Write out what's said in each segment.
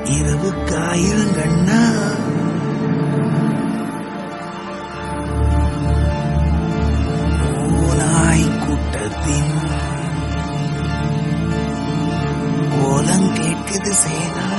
இரவுக்காயிரம் கண்ணா ஓநாய் கூட்டத்தின் கோலம் கேட்குது சேனா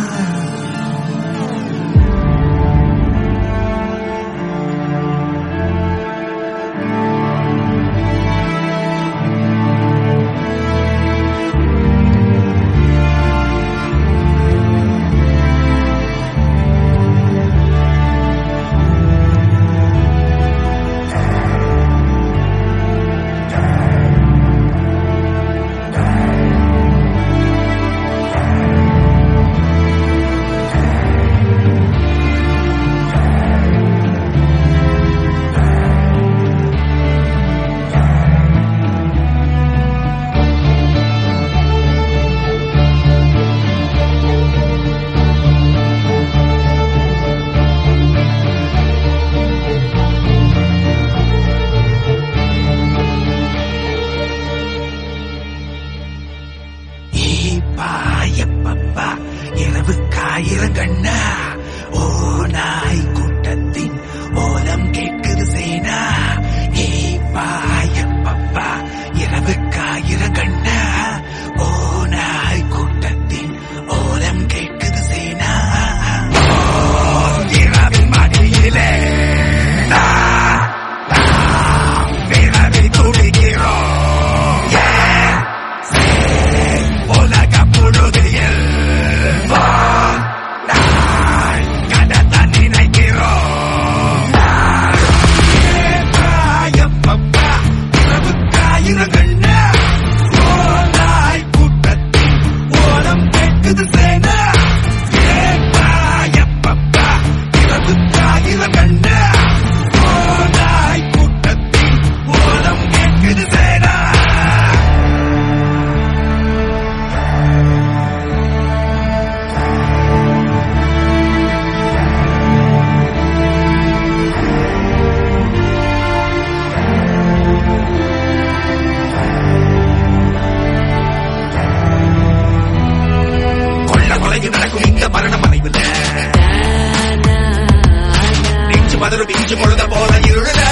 பாயப்பப்பா இரவுக்காயிரம் கண்ணா ஓ நாய் கூட்டத்தின் ஓலம் கேட்குது சேனா ஏ பாயப்பப்பா இரவுக்காயிரம் கண்ணா ஓ நாய் கூட்டத்தின் ஓலம் கேட்குது சேனா ஓ, இரவின் மடியிலே நான், நாம் பிறவி துடிக்கிறோம் ஏன் உலக புழுதியில் நாய் கடத்த நினைக்கிறோம் தாயப்பப்பா இரவுக்காயிரம் கண்ணா ஓநாய் கூட்டத்தின் ஓலம் கேட்குது சேனா ஏன் தாயப்பப்பா இரவுக்காயிரம் கண்ணா ஓநாய் கூட்டத்தின் ஓலம் கேட்குது சேனா கொள்ள கொலையில் நடக்கும் இந்த மரண மறைவில் நெஞ்சு மதரும் பிஞ்சு பொழுத போல இருள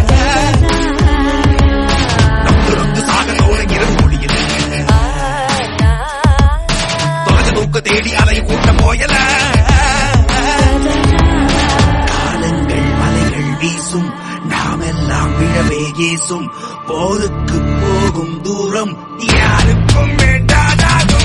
நொந்து நொந்து சாக தோற இரவு முடியுது தொலைஞ்ச தூக்க தேடி அலை கூட்ட போயல காலங்கள் மலைகள் வீசும் நாமெல்லாம் விழவே ஏசும் போருக்கு போகும் தூரம் யாருக்கும் வேண்டாதாகும்